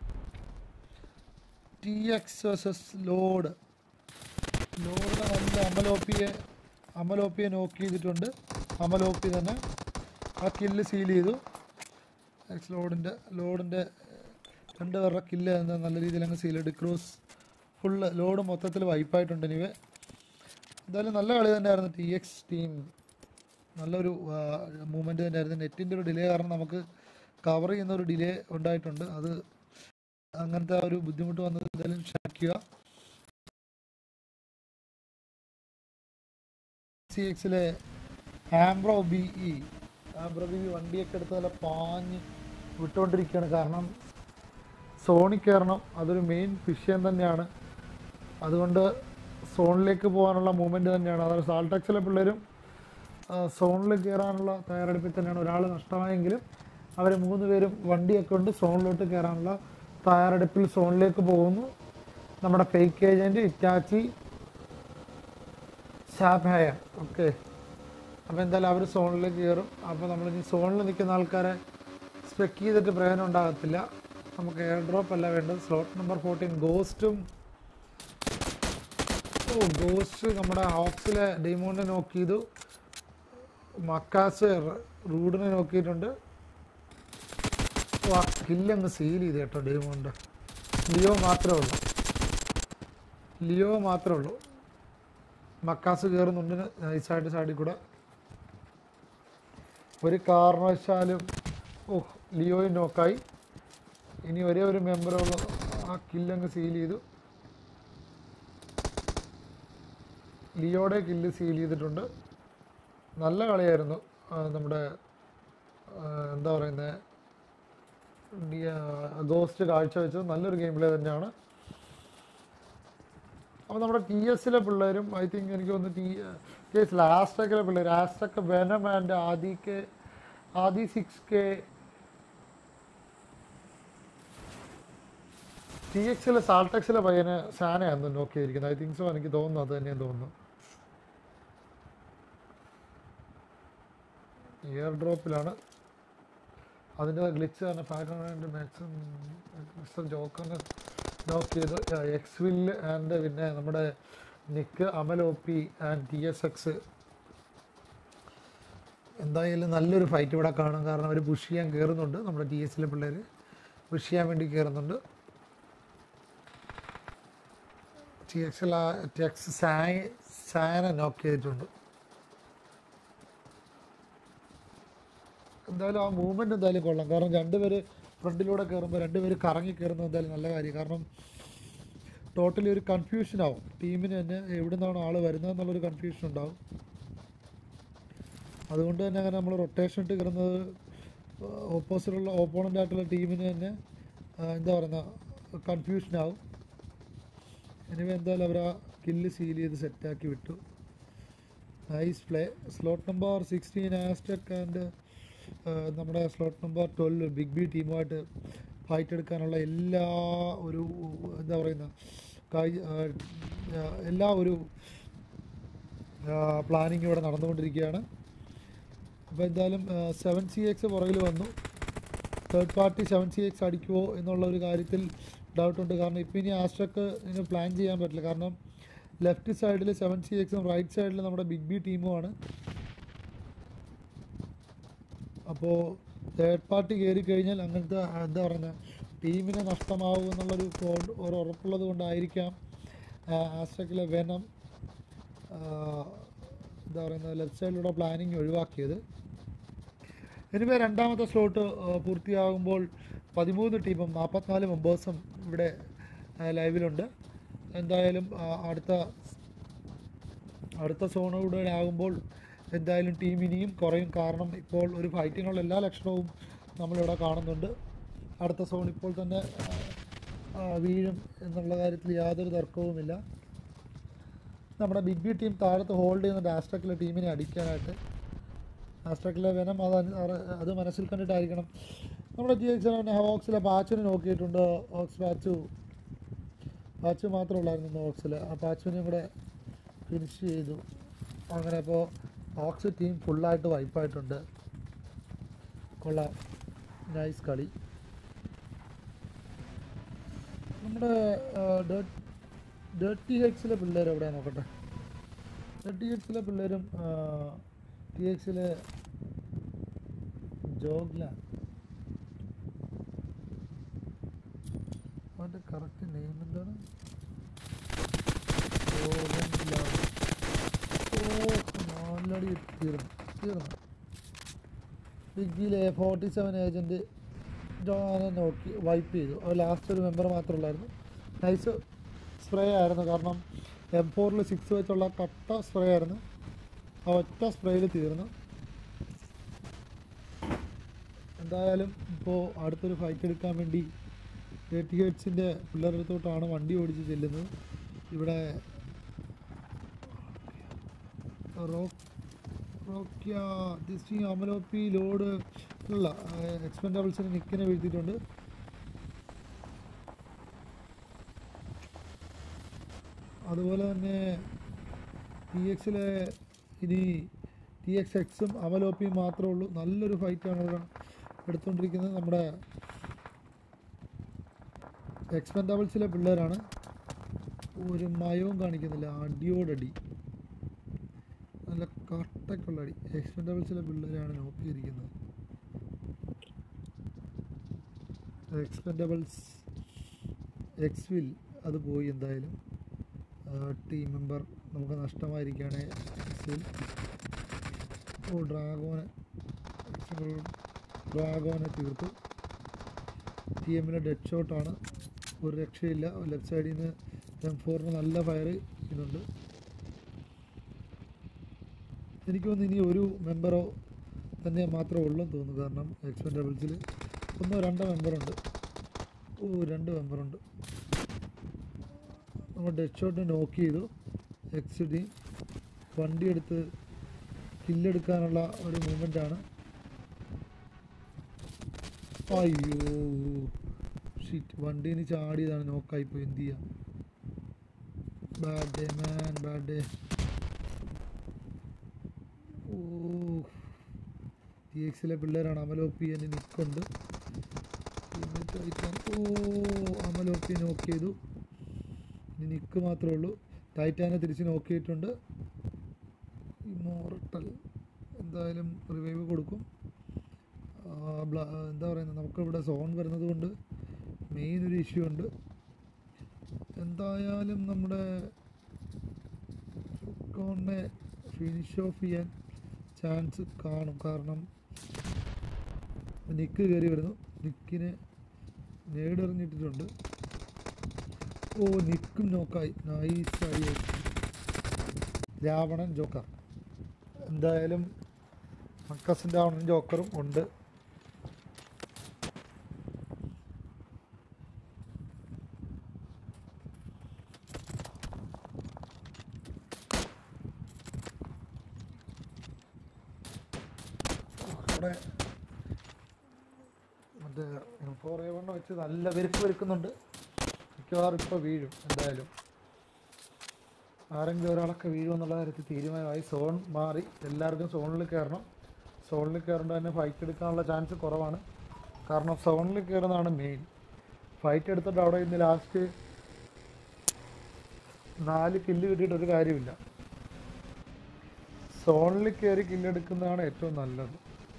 A: ടി എക്സ് വേഴ്സസ് ലോഡ് ലോഡിനെ നല്ല അമലോപ്പിയെ അമലോപ്പിയെ നോക്ക് ചെയ്തിട്ടുണ്ട് അമലോപ്പി തന്നെ ആ കില്ല് സീൽ ചെയ്തു എക്സ് ലോഡിൻ്റെ ലോഡിൻ്റെ രണ്ട് പേരുടെ കില്ല് നല്ല രീതിയിൽ അങ്ങ് സീൽ ചെയ്തു ക്രൂസ് ഫുള്ള് ലോഡ് മൊത്തത്തിൽ വൈപ്പായിട്ടുണ്ട് എനിവേ എന്തായാലും നല്ല കളി തന്നെയായിരുന്നു ടി എക്സ് ടീം നല്ലൊരു മൂവ്മെൻറ്റ് തന്നെയായിരുന്നു നെറ്റിൻ്റെ ഒരു ഡിലേ കാരണം നമുക്ക് കവർ ചെയ്യുന്ന ഒരു ഡിലേ ഉണ്ടായിട്ടുണ്ട് അത് അങ്ങനത്തെ ആ ഒരു ബുദ്ധിമുട്ട് വന്നത് എന്തായാലും ക്ഷമിക്കുക സി എക്സിലെ ആംബ്രോ ബി ഇ ആംബ്രോ ബി വണ്ടിയൊക്കെ എടുത്ത് നല്ല പാഞ്ഞ് വിട്ടുകൊണ്ടിരിക്കുകയാണ് കാരണം സോണി കയറണം അതൊരു മെയിൻ വിഷയം തന്നെയാണ് അതുകൊണ്ട് സോണിലേക്ക് പോകാനുള്ള മൂവ്മെൻറ്റ് തന്നെയാണ് അതായത് സാൾട്ടക്സിലെ പിള്ളേരും സോണിൽ കയറാനുള്ള തയ്യാറെടുപ്പിൽ തന്നെയാണ് ഒരാൾ നഷ്ടമായെങ്കിലും അവർ മൂന്ന് പേരും വണ്ടിയൊക്കെ കൊണ്ട് സോണിലോട്ട് കയറാനുള്ള തയ്യാറെടുപ്പിൽ സോണിലേക്ക് പോകുന്നു നമ്മുടെ ഫേക്ക് ഏജൻറ്റ് ഇറ്റാച്ചി ഷാബായ ഓക്കെ അപ്പോൾ എന്തായാലും അവർ സോണിലേക്ക് കയറും അപ്പോൾ നമ്മൾ ഇനി സോണിൽ നിൽക്കുന്ന ആൾക്കാരെ സ്പെക്ക് ചെയ്തിട്ട് പ്രയോജനം ഉണ്ടാകത്തില്ല നമുക്ക് എയർ ഡ്രോപ്പ് അല്ല വേണ്ടത് സ്ലോട്ട് നമ്പർ ഫോർട്ടീൻ ഗോസ്റ്റും ഓ ഗോസ്റ്റ് നമ്മുടെ ഹോക്സിലെ ഡെമോണിനെ നോക്ക് ചെയ്തു മക്കാസ് റൂഡിനെ നോക്കിയിട്ടുണ്ട് ഓ ആ കില്ലങ്ങ് സീൽ ചെയ്ത് കേട്ടോ ഡെമോണിൻ്റെ ലിയോ മാത്രമേ ഉള്ളൂ ലിയോ മാത്രമേ ഉള്ളൂ മക്കാസ് കയറുന്നുണ്ട് നൈസായിട്ട് സൈഡിൽ കൂടെ ഒരു കാരണവശാലും ഓ ലിയോയും നോക്കായി ഇനി ഒരേ ഒരു മെമ്പറുള്ള ആ കില്ലങ്ങ് സീൽ ചെയ്തു ലിയോയുടെ കില്ല് സീൽ ചെയ്തിട്ടുണ്ട് നല്ല കളിയായിരുന്നു ആ, നമ്മുടെ ആ, എന്താ പറയുന്നത് ഗോസ്റ്റ് കാഴ്ചവെച്ചത് നല്ലൊരു ഗെയിം പ്ലേ തന്നെയാണ് അപ്പോൾ നമ്മുടെ ടി എസിലെ പിള്ളേരും ഐ തിങ്ക് എനിക്ക് തോന്നുന്നു ടി ടി എസ് ലാസ്റ്റൊക്കെ പിള്ളേർ ലാസ്റ്റൊക്കെ venom and Adi K Adi six K T എക്സിലെ സാൾട്ടെക്സിലെ പയ്യന് സാനയായിരുന്നു നോക്കിയിരിക്കുന്നത് ഐ തിങ്ക് സോ എനിക്ക് തോന്നുന്നു അത് തന്നെയാണ് തോന്നുന്നു എയർ ഡ്രോപ്പിലാണ് അതിൻ്റെ ഗ്ലിച്ച് തന്നെ ഫാക്ടറി മാക്സിമം മിസ്റ്റർ ജോക്കറിനെ നോക്ക് ചെയ്തു എക്സ് വില്ല് ആൻഡ് പിന്നെ നമ്മുടെ Nick Amal O P and T S X എന്തായാലും നല്ലൊരു ഫൈറ്റ് ഇവിടെ കാണും കാരണം അവർ പുഷ് ചെയ്യാൻ കയറുന്നുണ്ട് നമ്മുടെ ടി എസിലെ പിള്ളേർ പുഷ് ചെയ്യാൻ വേണ്ടി കയറുന്നുണ്ട് ടി എക്സിൽ ടി എക്സ് സായ സായനെ നോക്ക് ചെയ്തിട്ടുണ്ട് എന്തായാലും ആ മൂവ്മെൻറ്റ് എന്തായാലും കൊള്ളാം കാരണം രണ്ടുപേര് ഫ്രണ്ടിലൂടെ കയറുമ്പോൾ രണ്ടുപേര് കറങ്ങി കയറുന്നത് എന്തായാലും നല്ല കാര്യം കാരണം ടോട്ടലി ഒരു കൺഫ്യൂഷൻ ആവും ടീമിന് തന്നെ എവിടെ നിന്നാണ് ആൾ വരുന്നത് എന്നുള്ളൊരു കൺഫ്യൂഷൻ ഉണ്ടാവും അതുകൊണ്ട് തന്നെ അങ്ങനെ നമ്മൾ റൊട്ടേഷൻ ഇട്ട് കയറുന്നത് ഓപ്പോസിറ്റുള്ള ഓപ്പോണൻ്റ് ആയിട്ടുള്ള ടീമിന് തന്നെ ആ, എന്താ പറയുന്ന കൺഫ്യൂഷൻ ആവും എനിവേ എന്തായാലും അവർ ആ കില്ല് സീൽ ചെയ്ത് സെറ്റാക്കി വിട്ടു nice play slot number sixteen Aztec and നമ്മുടെ slot number twelve big B ടീമുമായിട്ട് ഫൈറ്റ് എടുക്കാനുള്ള എല്ലാ ഒരു എന്താ പറയുന്ന കായ് ആ, ആ, എല്ലാ ഒരു പ്ലാനിങ് ഇവിടെ നടന്നുകൊണ്ടിരിക്കുകയാണ് അപ്പോൾ എന്തായാലും സെവൻ സി എക്സ് പുറകിൽ വന്നു third party seven C X അടിക്കുമോ എന്നുള്ള ഒരു കാര്യത്തിൽ ഡൗട്ടുണ്ട് കാരണം ഇപ്പം ഇനി ആസ്ട്രക്ക് ഇതിന് പ്ലാൻ ചെയ്യാൻ പറ്റില്ല കാരണം ലെഫ്റ്റ് സൈഡിൽ സെവൻ സി എക്സും റൈറ്റ് സൈഡിൽ നമ്മുടെ ബിഗ് ബി ടീമുമാണ് അപ്പോൾ തേർഡ് പാർട്ടി കയറി കഴിഞ്ഞാൽ അങ്ങനത്തെ എന്താ പറയുന്നത് ടീമിന് നഷ്ടമാവും എന്നുള്ളൊരു കോ- ഒരു ഉറപ്പുള്ളത് കൊണ്ടായിരിക്കാം ആസ്ട്രക്കിലെ വെനം എന്താ പറയുന്നത് ലെഫ്റ്റ് സൈഡിലൂടെ പ്ലാനിങ് ഒഴിവാക്കിയത് ഇനിമേ രണ്ടാമത്തെ സ്ലോട്ട് പൂർത്തിയാകുമ്പോൾ പതിമൂന്ന് ടീമും നാൽപ്പത്തിനാല് മെമ്പേഴ്സും ഇവിടെ ആ, ലൈവിലുണ്ട് എന്തായാലും ആ, അടുത്ത അടുത്ത സോണൂടെ ആകുമ്പോൾ എന്തായാലും ടീം ഇനിയും കുറയും കാരണം ഇപ്പോൾ ഒരു ഫൈറ്റിനുള്ള എല്ലാ ലക്ഷണവും നമ്മളിവിടെ കാണുന്നുണ്ട് അടുത്ത സോൺ ഇപ്പോൾ തന്നെ ആ, ആ, വീഴും എന്നുള്ള കാര്യത്തിൽ യാതൊരു തർക്കവുമില്ല നമ്മുടെ ബിഗ് ബി ടീം താഴത്ത് ഹോൾഡ് ചെയ്യുന്നുണ്ട് ആസ്ട്രക്കിലെ ടീമിനെ അടിക്കാനായിട്ട് ആസ്ട്രക്കിലെ വെനം അത് അന- അറ- അത് മനസ്സിൽ കണ്ടിട്ടായിരിക്കണം നമ്മുടെ ജി എക്സ് ഹോക്സിലെ പാച്ചിനെ നോക്കിയിട്ടുണ്ട് ഹോക്സ് പാച്ചു പാച്ചു മാത്രമേ ഉള്ളായിരുന്നു ഇന്ന് ഹോക്സിൽ ആ പാച്ചുവിനെയും കൂടെ ഫിനിഷ് ചെയ്തു അങ്ങനെ അപ്പോൾ ഹോക്സ് ടീം ഫുള്ളായിട്ട് വൈപ്പായിട്ടുണ്ട് കൊള്ളാം നൈസ് കളി നമ്മുടെ ഡേർട്ടി ഹെക്സിലെ പിള്ളേർ എവിടെയാണ് നോക്കട്ടെ ഡേർട്ടി ഹെക്സിലെ പിള്ളേരും ടി എക്സിലെ ജോഗ്ലാൻ അവൻ്റെ കറക്റ്റ് നെയിം എന്താണ് ജോഗ്ലാൻ. ഓ നാലടി തീർന്നു തീർന്നു ബിഗ് ബിയിലെ ഫോർട്ടി സെവൻ ഏജൻറ്റ് ജോനെ നോക്കി വൈപ്പ് ചെയ്തു അത് ലാസ്റ്റ് ഒരു മെമ്പർ മാത്രമേ ഉള്ളായിരുന്നു നൈസ് സ്പ്രേ ആയിരുന്നു കാരണം എം ഫോറിൽ സിക്സ് വെച്ചുള്ള കട്ട സ്പ്രേ ആയിരുന്നു ആ ഒറ്റ സ്പ്രേയിൽ തീർന്നു എന്തായാലും ഇപ്പോൾ അടുത്തൊരു ഫൈറ്റ് എടുക്കാൻ വേണ്ടി തേർട്ടി ഹെഡ്സിൻ്റെ പിള്ളേരുടെ അടുത്തോട്ടാണ് വണ്ടി ഓടിച്ച് ചെല്ലുന്നത് ഇവിടെ റോക്ക് റോക്കിയ ദിസ്റ്റി അമലോപ്പി ലോഡ് ഉള്ള എക്സ്പെൻഡബിൾസിന് നിക്കിനെ വീഴ്ത്തിയിട്ടുണ്ട് അതുപോലെ തന്നെ ടി എക്സിലെ ഇനി ടി എക്സ് എക്സും അമലോപ്പിയും മാത്രമേ ഉള്ളൂ നല്ലൊരു ഫൈറ്റാണ് ഇവിടെ എടുത്തുകൊണ്ടിരിക്കുന്നത് നമ്മുടെ എക്സ്പെൻഡബിൾസിലെ പിള്ളേരാണ് ഒരു മയവും കാണിക്കുന്നില്ല അടിയോടടി നല്ല കട്ടക്കുള്ള അടി എക്സ്പെൻഡബിൾസിലെ പിള്ളേരാണ് നോക്കിയിരിക്കുന്നത് എക്സ്പെൻഡബിൾസ് എക്സ്വിൽ അത് പോയി എന്തായാലും ടീം മെമ്പർ നമുക്ക് നഷ്ടമായിരിക്കുകയാണ് എക്സ്വിൽ ഓ ഡ്രാഗോനെ ഡ്രാഗോനെ തീർത്തു ടി എമ്മിലെ ഡെഡ് ഷോട്ടാണ് ഒരു രക്ഷയില്ല ലെഫ്റ്റ് സൈഡിൽ നിന്ന് എം ഫോറിന് നല്ല ഫയർ ചെയ്യുന്നുണ്ട് എനിക്ക് തോന്നുന്നു ഇനി ഒരു മെമ്പറോ തന്നെ മാത്രമേ ഉള്ളൂ എന്ന് തോന്നുന്നു കാരണം എക്സ്പെൻഡബിൾസിൽ ഒന്നോ രണ്ടോ മെമ്പറുണ്ട് ഓ രണ്ട് മെമ്പറുണ്ട് നമ്മൾ ഡെഡ് ഷോട്ട് നോക്ക് ചെയ്തു എക്സ് ഡി വണ്ടി എടുത്ത് കില്ലെടുക്കാനുള്ള ഒരു മൂമെൻ്റാണ് അയ്യോ ഷീറ്റ് വണ്ടീന് ചാടിയതാണ് നോക്കായിപ്പോയി എന്ത് ചെയ്യാം bad day man bad day oh T എക്സിലെ പിള്ളേരാണ് അമലോപ്പി എന്ന് നിൽക്കുന്നുണ്ട് ടീമേറ്റ് ടൈറ്റാൻ ഓ അമലോപ്പി നോക്ക് ചെയ്തു ഇനി നിക്ക് മാത്രമേ ഉള്ളൂ ടൈറ്റാനെ തിരിച്ച് നോക്കിയിട്ടുണ്ട് ഇമോർട്ടൽ എന്തായാലും റിവൈവ് കൊടുക്കും ആ, ബ്ല- എന്താ പറയുന്നത് നമുക്കിവിടെ സോൺ വരുന്നത് കൊണ്ട് മെയിൻ ഒരു ഇഷ്യൂ ഉണ്ട് എന്തായാലും നമ്മുടെ റുക്കോണിനെ ഫിനിഷ് ഓഫ് ചെയ്യാൻ ചാൻസ് കാണും കാരണം നിക്ക് കയറി വരുന്നു നിക്കിനെ നേടെറിഞ്ഞിട്ടിട്ടുണ്ട് ഓ നിക്കും നോക്കായി നൈസായി രാവണൻ ജോക്കർ എന്തായാലും മക്കസിൻ്റെ രാവണൻ ജോക്കറും ഉണ്ട് അവിടെ മറ്റേ ഫോർ എ വണ്ണം വെച്ച് നല്ല വെരുക്ക് വെരുക്കുന്നുണ്ട് മിക്കവാറും ഇപ്പോൾ വീഴും എന്തായാലും ആരെങ്കിലും ഒരാളൊക്കെ വീഴും എന്നുള്ള കാര്യത്തിൽ തീരുമാനമായി സോൺ മാറി എല്ലാവർക്കും സോണിൽ കയറണം സോണിൽ കയറേണ്ട തന്നെ ഫൈറ്റ് എടുക്കാനുള്ള ചാൻസ് കുറവാണ് കാരണം സോണിൽ കയറുന്നതാണ് മെയിൻ ഫൈറ്റ് എടുത്തിട്ട് അവിടെ ഇന്ന് ലാസ്റ്റ് നാല് കില്ല് കിട്ടിയിട്ട് ഒരു കാര്യമില്ല സോണിൽ കയറി കില്ലെടുക്കുന്നതാണ് ഏറ്റവും നല്ലത്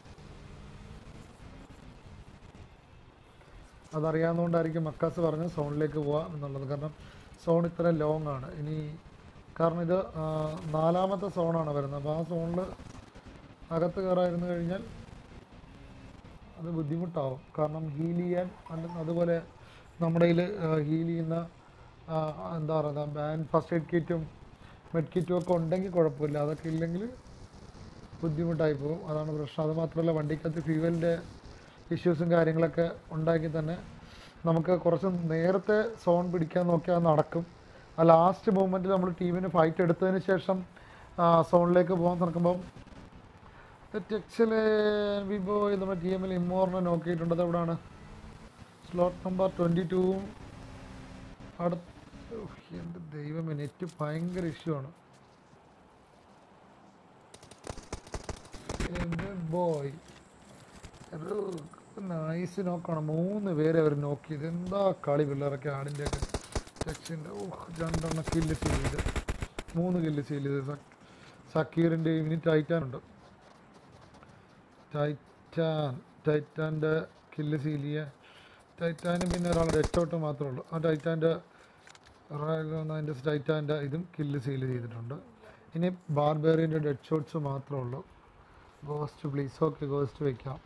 A: അതറിയാവുന്നതുകൊണ്ടായിരിക്കും മക്കാസ് പറഞ്ഞത് സോണിലേക്ക് പോവാം എന്നുള്ളത് കാരണം സോൺ ഇത്ര ലോങ് ആണ് ഇനി കാരണം ഇത് ആ, നാലാമത്തെ സോണാണ് വരുന്നത് അപ്പോൾ ആ സോണിൽ അകത്ത് കയറായിരുന്നു കഴിഞ്ഞാൽ അത് ബുദ്ധിമുട്ടാവും കാരണം ഹീൽ ചെയ്യാൻ അല്ലെങ്കിൽ അതുപോലെ നമ്മുടെ കയ്യിൽ ഹീൽ ചെയ്യുന്ന ആ, എന്താ പറയുക ബാൻ ഫസ്റ്റ് എയ്ഡ് കിറ്റും മെഡ് കിറ്റും ഒക്കെ ഉണ്ടെങ്കിൽ കുഴപ്പമില്ല അതൊക്കെ ഇല്ലെങ്കിൽ ബുദ്ധിമുട്ടായി പോകും അതാണ് പ്രശ്നം അത് മാത്രമല്ല വണ്ടിക്കകത്ത് ഫ്യൂവലിൻ്റെ ഇഷ്യൂസും കാര്യങ്ങളൊക്കെ ഉണ്ടാക്കി തന്നെ നമുക്ക് കുറച്ച് നേരത്തെ സോൺ പിടിക്കാൻ നോക്കിയാൽ അത് നടക്കും ആ ലാസ്റ്റ് മൂമെൻറ്റിൽ നമ്മൾ ടീമിന് ഫൈറ്റ് എടുത്തതിന് ശേഷം സോണിലേക്ക് പോകാൻ നടക്കുമ്പം ടെക്സിലെ വിബോ നമ്മുടെ ടി എമ്മിൽ ഇമ്മോറിനെ നോക്കിയിട്ടുണ്ട് അത് എവിടെയാണ് സ്ലോട്ട് നമ്പർ ട്വൻറ്റി ടൂവും അടുത്ത ഉഫ്, എൻ്റെ ദൈവമേ നെറ്റ് ഭയങ്കര ഇഷ്യൂ ആണ് എൻ്റെ ബോയ് നൈസ് നോക്കണം മൂന്ന് പേരെ അവർ നോക്കിയത് എന്താ കളി പിള്ളേരൊക്കെ ആടിൻ്റെ ഒക്കെ സെക്ഷൻ്റെ ഓഹ് രണ്ടെണ്ണം കില്ല് ചെയ്ത് മൂന്ന് കില്ല് ചെയ്ത് സക്കീറിൻ്റെ ഇനി ടൈറ്റാനുണ്ട് ടൈറ്റാൻ ടൈറ്റാൻ്റെ കില്ല് സീൽ ചെയ്യാൻ ടൈറ്റാനും പിന്നെ ഒരാളുടെ എച്ചോട്ട് മാത്രമേ ഉള്ളൂ ആ ടൈറ്റാൻ്റെ അതിൻ്റെ ടൈറ്റാൻ്റെ ഇതും കില്ല് സീൽ ചെയ്തിട്ടുണ്ട് ഇനി ബാർബേറിയൻ്റെ ഡെഡ് ഷോട്ട്സ് മാത്രമേ ഉള്ളൂ ഗോസ്റ്റ് പ്ലീസ് ഓക്കെ ഗോസ്റ്റ് വയ്ക്കാം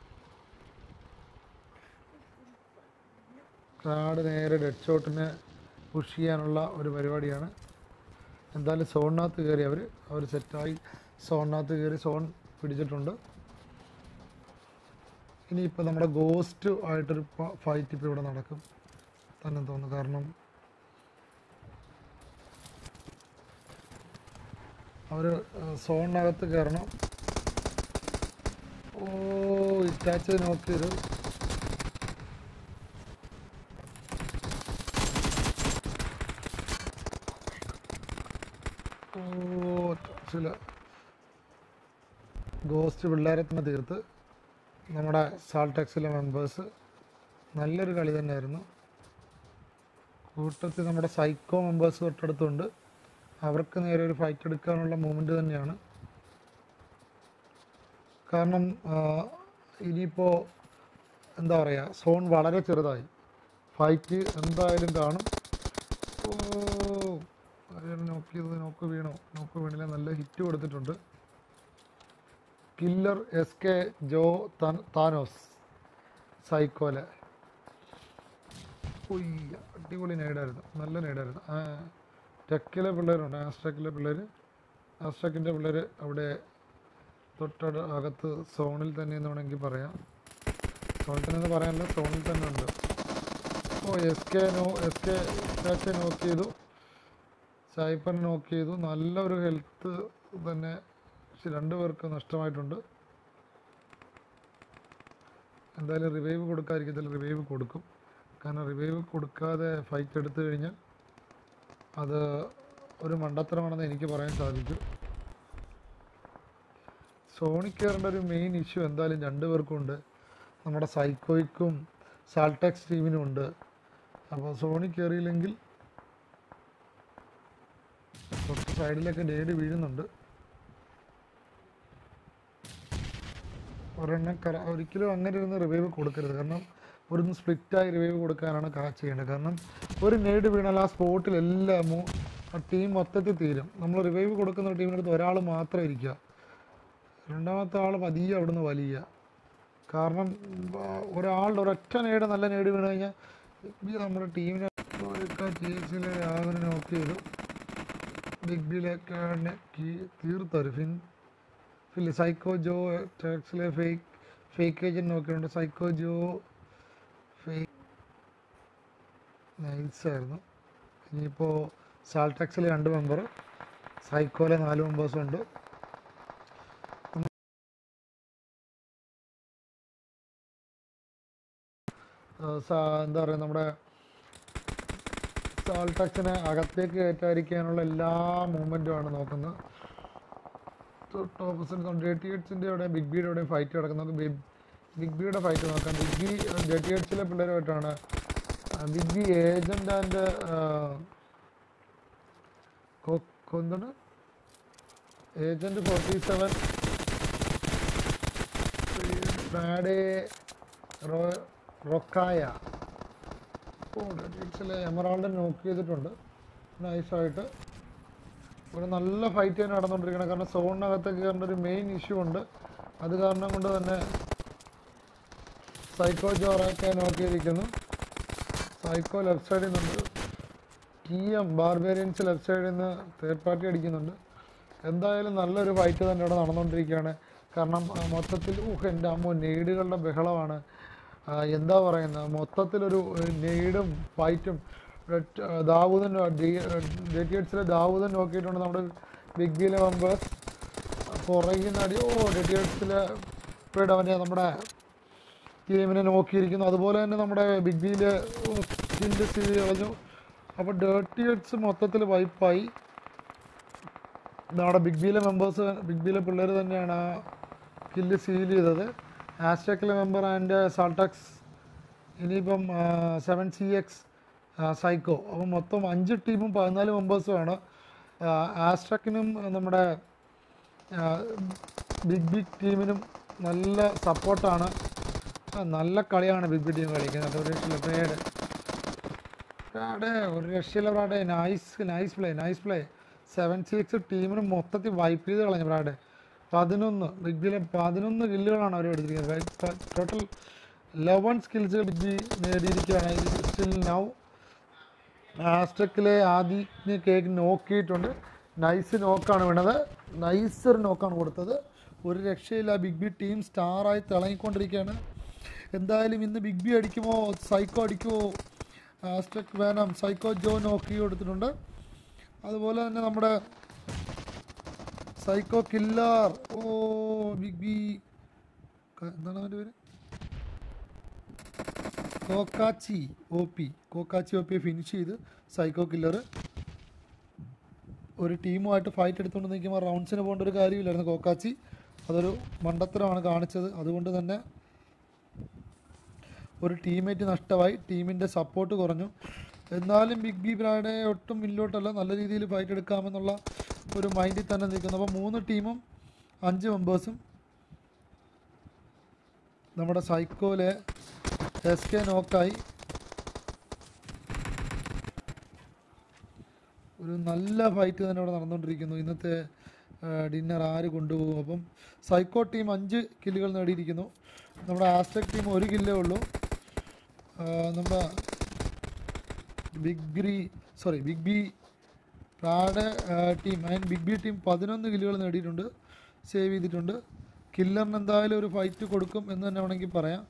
A: കാർഡ് നേരെ ഡെഡ് ഷോട്ടിനെ പുഷ് ചെയ്യാനുള്ള ഒരു പരിപാടിയാണ് എന്തായാലും സോണിനകത്ത് കയറി അവർ അവർ സെറ്റായി സോണിനകത്ത് കയറി സോൺ പിടിച്ചിട്ടുണ്ട് ഇനിയിപ്പോൾ നമ്മുടെ ഗോസ്റ്റ് ആയിട്ടൊരു ഫൈറ്റ് ഇപ്പോൾ ഇവിടെ നടക്കും തന്നെ തോന്നുന്നു കാരണം അവർ സോണിനകത്ത് കയറണം ഓ ഇറ്റാച്ച് നോക്ക് ചെയ്തു ഓ ചില ഗോസ്റ്റ് പിള്ളേരെ തന്നെ തീർത്ത് നമ്മുടെ സാൾടെക്സിലെ മെമ്പേഴ്സ് നല്ലൊരു കളി തന്നെയായിരുന്നു കൂട്ടത്തിൽ നമ്മുടെ സൈക്കോ മെമ്പേഴ്സ് തൊട്ടടുത്തുണ്ട് അവർക്ക് നേരെ ഒരു ഫൈറ്റ് എടുക്കാനുള്ള മൂമെൻറ്റ് തന്നെയാണ് കാരണം ആ, ഇനിയിപ്പോൾ എന്താ പറയുക സോൺ വളരെ ചെറുതായി ഫൈറ്റ് എന്തായാലും കാണും ഓ ആരെയാണ് നോക്കിയത് നോക്ക് വീണോ നോക്ക് വീണില്ല നല്ല ഹിറ്റ് കൊടുത്തിട്ടുണ്ട് കില്ലർ എസ് കെ ജോ താൻ- താനോസ് സൈക്കോലെ ഉയ്യ അടിപൊളി നേടായിരുന്നു നല്ല നേടായിരുന്നു ആ ടെക്കിലെ പിള്ളേരുണ്ട് ആസ്ട്രക്കിലെ പിള്ളേർ ആസ്ട്രക്കിൻ്റെ പിള്ളേർ അവിടെ തൊട്ടട അകത്ത് സോണിൽ തന്നെ എന്ന് വേണമെങ്കിൽ പറയാം സോണിൽ തന്നെ എന്ന് പറയാനല്ല സോണിൽ തന്നെ ഉണ്ട് O S K no S K S knock ചെയ്തു സായിപ്പൻ നോക്ക് ചെയ്തു നല്ലൊരു ഹെൽത്ത് തന്നെ പക്ഷെ രണ്ടു പേർക്ക് നഷ്ടമായിട്ടുണ്ട് എന്തായാലും റിവൈവ് കൊടുക്കാതിരിക്കത്തില്ല റിവൈവ് കൊടുക്കും കാരണം റിവൈവ് കൊടുക്കാതെ ഫൈറ്റ് എടുത്തു കഴിഞ്ഞാൽ അത് ഒരു മണ്ടത്തരമാണെന്ന് എനിക്ക് പറയാൻ സാധിക്കും സോണി കയറേണ്ട ഒരു മെയിൻ ഇഷ്യൂ എന്തായാലും രണ്ടുപേർക്കും ഉണ്ട് നമ്മുടെ സൈക്കോയ്ക്കും സാൾടെക്സ് ടീമിനും ഉണ്ട് അപ്പോൾ സോണി കയറിയില്ലെങ്കിൽ തൊട്ട് സൈഡിലൊക്കെ ഡേഡ് വീഴുന്നുണ്ട് ഒരെണ്ണം കര ഒരിക്കലും അങ്ങനെ ഇരുന്ന് റിവൈവ് കൊടുക്കരുത് കാരണം ഒരു സ്പ്ലിറ്റായി റിവൈവ് കൊടുക്കാനാണ് കാ ചെയ്യേണ്ടത് കാരണം ഒരു നേട് വീണാൽ ആ സ്പോട്ടിൽ എല്ലാം മൂ- ആ ടീം മൊത്തത്തിൽ തീരും നമ്മൾ റിവൈവ് കൊടുക്കുന്ന ഒരു ടീമിനടുത്ത് ഒരാൾ മാത്രം ഇരിക്കുക രണ്ടാമത്തെ ആൾ പതിയെ അവിടുന്ന് വലിയ കാരണം ആ, ഒരാളുടെ ഒരൊറ്റ നേട് നല്ല നേട് വീണ് കഴിഞ്ഞാൽ ഈ നമ്മുടെ ടീമിനെ ചേച്ചിയിലെ രാവിലെ നോക്ക് ചെയ്തു ബിഗ് ബിയിലേക്കാണ് തീർത്തൊരു ഫിൻ ഫിൽ സൈക്കോ ജോ ടാക്സിലെ ഫേക്ക് ഫേക്ക് ഏജൻറ്റ് നോക്കിയിട്ടുണ്ട് സൈക്കോ ജോ ഫേക്ക് നൈസായിരുന്നു ഇനിയിപ്പോൾ സാൾടാക്സിലെ രണ്ട് മെമ്പർ സൈക്കോയിലെ നാല് മെമ്പേഴ്സും ഉണ്ട് ആ, സാ- എന്താ പറയുക നമ്മുടെ സാൾടാക്സിനെ അകത്തേക്ക് കയറ്റാതിരിക്കാനുള്ള എല്ലാ മൂവ്മെൻറ്റുമാണ് നോക്കുന്നത് ഓപ്പോസിറ്റ് ഡേറ്റി എയ്റ്റ്സിൻ്റെ അവിടെ ബിഗ് ബിയുടെ അവിടെ ഫൈറ്റ് നടക്കുന്നത് ബിഗ് ബിഗ് ബിയുടെ ഫൈറ്റ് നോക്കാം ബിഗ് ബി ഡേറ്റി എയ്റ്റ്സിലെ പിള്ളേരുമായിട്ടാണ് ബിഗ് ബി ഏജൻ്റ് ആൻഡ് എന്താണ് ഏജൻറ്റ് ഫോർട്ടി സെവൻ ഫ്രാഡേ റോ റൊക്കായ ഓ ഡേറ്റിക്സിലെ എമറാൾഡ് നോക്ക് ചെയ്തിട്ടുണ്ട് നൈസായിട്ട് ഒരു നല്ല ഫൈറ്റ് തന്നെ നടന്നുകൊണ്ടിരിക്കണം കാരണം സോണിനകത്തേക്ക് കയറേണ്ട ഒരു മെയിൻ ഇഷ്യൂ ഉണ്ട് അത് കാരണം കൊണ്ട് തന്നെ സൈക്കോ ജോറൊക്കെ നോക്കിയിരിക്കുന്നു സൈക്കോ ലെഫ്റ്റ് സൈഡിൽ നിന്നുണ്ട് ടി എം ബാർബേറിയൻസ് ലെഫ്റ്റ് സൈഡിൽ നിന്ന് തേർഡ് പാർട്ടി അടിക്കുന്നുണ്ട് എന്തായാലും നല്ലൊരു ഫൈറ്റ് തന്നെ ഇവിടെ നടന്നുകൊണ്ടിരിക്കുകയാണ് കാരണം ആ, മൊത്തത്തിൽ ഊഹ് എൻ്റെ അമ്മ നെയ്ഡുകളുടെ ബഹളമാണ് ആ, എന്താ പറയുന്നത് മൊത്തത്തിലൊരു നെയ്ഡും ഫൈറ്റും ദാവൂദൻ ഡെറ്റിയറ്റ്സിലെ ദാവൂദൻ നോക്കിയിട്ടുണ്ട് നമ്മുടെ ബിഗ് ബിയിലെ മെമ്പേഴ്സ് പുറകിൽ നിന്ന് അടി ഓ ഡെറ്റിയറ്റ്സിലെ ഇപ്പോഴും അവനെ നമ്മുടെ ടീമിനെ നോക്കിയിരിക്കുന്നു അതുപോലെ തന്നെ നമ്മുടെ ബിഗ് ബിയിൽ സ്കില്ല് സീൽ കളഞ്ഞു അപ്പോൾ ഡേർട്ടി എഡ്സ് മൊത്തത്തിൽ വൈപ്പായി നമ്മുടെ ബിഗ് ബിയിലെ മെമ്പേഴ്സ് ബിഗ് ബിയിലെ പിള്ളേർ തന്നെയാണ് ആ കില്ല് സീൽ ചെയ്തത് ആസ്റ്റക്കിലെ മെമ്പർ ആൻഡ് സാൾട്ടാക്സ് ഇനിയിപ്പം സെവൻ സി എക്സ് സൈക്കോ അപ്പം മൊത്തം അഞ്ച് ടീമും പതിനാല് മെമ്പേഴ്സുമാണ് ആസ്ട്രക്കിനും നമ്മുടെ ആ, ബിഗ് ബിഗ് ടീമിനും നല്ല സപ്പോർട്ടാണ് ആ, നല്ല കളിയാണ് ബിഗ് ബി ടീം കളിക്കുന്നത് ഒരു ബ്രേഡ് ബ്രാഡേ ഒരു രക്ഷയില്ല ബ്രാഡേ nice nice play nice play seven six ടീമിന് മൊത്തത്തിൽ വൈപ്പ് ചെയ്ത് കളഞ്ഞു ബ്രാഡേ പതിനൊന്ന് ബിഗ് ബിയിലെ പതിനൊന്ന് കില്ലുകളാണ് അവർ എടുത്തിരിക്കുന്നത് total eleven skills big B നേടിയിരിക്കുകയാണ് സ്റ്റിൽ നൗ ആസ്റ്റക്കിലെ ആദ്യ കേക്ക് നോക്കിയിട്ടുണ്ട് നൈസ് നോക്കാണ് വീണത് നൈസ് ഒരു നോക്കാണ് കൊടുത്തത് ഒരു രക്ഷയില്ല ബിഗ് ബി ടീം സ്റ്റാറായി തിളങ്ങിക്കൊണ്ടിരിക്കുകയാണ് എന്തായാലും ഇന്ന് ബിഗ് ബി അടിക്കുമോ സൈക്കോ അടിക്കുമോ ആസ്റ്റക് വേണം സൈക്കോ ജോ നോക്കി കൊടുത്തിട്ടുണ്ട് അതുപോലെ തന്നെ നമ്മുടെ psycho killer oh big B എന്താണ് അവൻ്റെ പേര് Kokkachi O P Kokkachi O P finish ചെയ്ത് സൈക്കോ കില്ലർ ഒരു ടീമുമായിട്ട് ഫൈറ്റ് എടുത്തുകൊണ്ട് നിൽക്കുമ്പോൾ റൗണ്ട്സിന് പോകേണ്ട ഒരു കാര്യമില്ലായിരുന്നു കോക്കാച്ചി അതൊരു മണ്ടത്തരമാണ് കാണിച്ചത് അതുകൊണ്ട് തന്നെ ഒരു ടീമേറ്റ് നഷ്ടമായി ടീമിൻ്റെ സപ്പോർട്ട് കുറഞ്ഞു എന്നാലും ബിഗ് ബി ബ്രാഡെ ഒട്ടും മുന്നോട്ടല്ല നല്ല രീതിയിൽ ഫൈറ്റ് എടുക്കാമെന്നുള്ള ഒരു മൈൻഡിൽ തന്നെ നിൽക്കുന്നു അപ്പോൾ മൂന്ന് ടീമും അഞ്ച് മെമ്പേഴ്സും നമ്മുടെ സൈക്കോയിലെ എസ് കെ നോക്കായി ഒരു നല്ല ഫൈറ്റ് തന്നെ ഇവിടെ നടന്നുകൊണ്ടിരിക്കുന്നു ഇന്നത്തെ ഡിന്നർ ആര് കൊണ്ടുപോകും അപ്പം സൈക്കോ ടീം അഞ്ച് കില്ലുകൾ നേടിയിരിക്കുന്നു നമ്മുടെ ആസ്റ്റക് ടീം ഒരു കില്ലേ ഉള്ളൂ ആ, നമ്മുടെ ബിഗ് ഗ്രി സോറി ബിഗ് ബി പ്രാഡ് team and big B team പതിനൊന്ന് കില്ലുകൾ നേടിയിട്ടുണ്ട് സേവ് ചെയ്തിട്ടുണ്ട് കില്ലറിന് എന്തായാലും ഒരു ഫൈറ്റ് കൊടുക്കും എന്ന് തന്നെ വേണമെങ്കിൽ പറയാം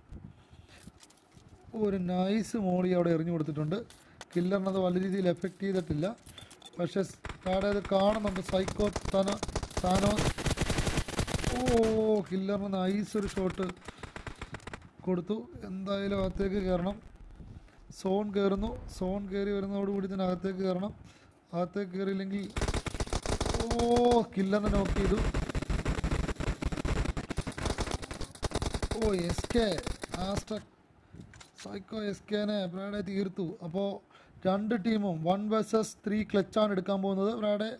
A: ഒരു നൈസ് മോളി അവിടെ എറിഞ്ഞു കൊടുത്തിട്ടുണ്ട് കില്ലറിനത് വലിയ രീതിയിൽ എഫക്റ്റ് ചെയ്തിട്ടില്ല പക്ഷേ താഴെ അത് കാണുന്നുണ്ട് സൈക്കോ തന താനോ ഓ കില്ലറിന് നൈസ് ഒരു ഷോട്ട് കൊടുത്തു എന്തായാലും അകത്തേക്ക് കയറണം സോൺ കയറുന്നു സോൺ കയറി വരുന്നതോടുകൂടി തന്നെ അകത്തേക്ക് കയറണം അകത്തേക്ക് കയറിയില്ലെങ്കിൽ ഓ കില്ലറിനെ നോക്ക് ചെയ്തു O S K Aztec psycho S കെനെ ബ്രാഡെ തീർത്തു അപ്പോൾ രണ്ട് ടീമും വൺ വേഴ്സസ് ത്രീ ക്ലച്ചാണ് എടുക്കാൻ പോകുന്നത് ബ്രാഡെ